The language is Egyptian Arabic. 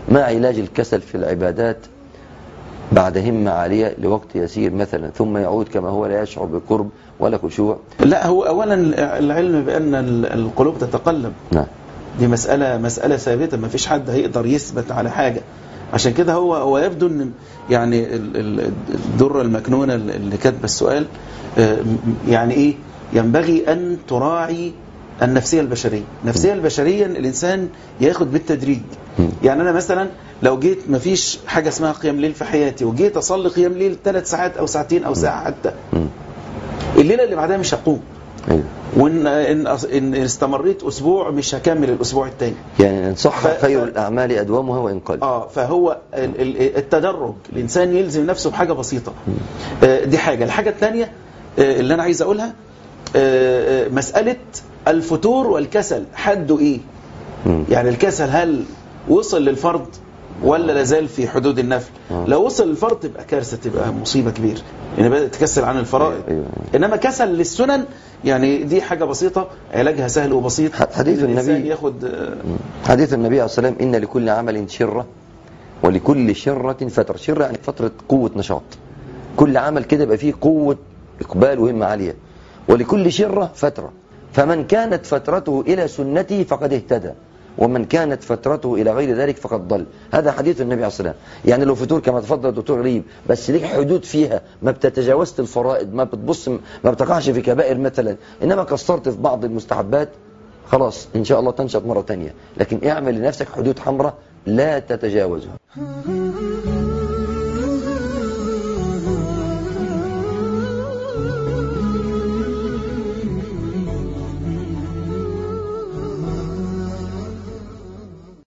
ما علاج الكسل في العبادات بعد همة عالية لوقت يسير مثلا ثم يعود كما هو لا يشعر بقرب ولا خشوع لا هو أولا العلم بأن القلوب تتقلب نعم دي مسألة مسألة ثابتة ما فيش حد هيقدر يثبت على حاجة عشان كده هو هو يبدو ان يعني الدره المكنونه اللي كاتبه السؤال يعني ايه ينبغي ان تراعي النفسيه البشريه النفسيه البشريه الانسان ياخد بالتدريج يعني انا مثلا لو جيت ما فيش حاجه اسمها قيام ليل في حياتي وجيت اصلي قيام ليل ثلاث ساعات او ساعتين او ساعه حتى الليله اللي بعدها مش هقوم أيوه. وان إن, ان استمريت اسبوع مش هكمل الاسبوع الثاني يعني ان صح خير الاعمال ادومها وان قل اه فهو التدرج الانسان يلزم نفسه بحاجه بسيطه آه دي حاجه الحاجه الثانيه آه اللي انا عايز اقولها آه مساله الفتور والكسل حده ايه يعني الكسل هل وصل للفرض ولا لازال في حدود النفل آه. لو وصل للفرض تبقى كارثه تبقى مصيبه كبيره يعني بدات تكسل عن الفرائض أيوة. انما كسل للسنن يعني دي حاجه بسيطه علاجها سهل وبسيط حديث الإنسان النبي ياخد حديث النبي عليه الصلاة والسلام إن لكل عمل شرة ولكل شرة فترة شرة يعني فترة قوة نشاط كل عمل كده يبقى فيه قوة إقبال وهمة عالية ولكل شرة فترة فمن كانت فترته إلى سنتي فقد اهتدى ومن كانت فترته إلى غير ذلك فقد ضل هذا حديث النبي عليه الصلاة والسلام يعني لو فتور كما تفضل الدكتور غريب بس ليك حدود فيها ما بتتجاوزت الفرائض ما بتبص ما بتقعش في كبائر مثلا إنما قصرت في بعض المستحبات خلاص إن شاء الله تنشط مرة تانية لكن اعمل لنفسك حدود حمراء لا تتجاوزها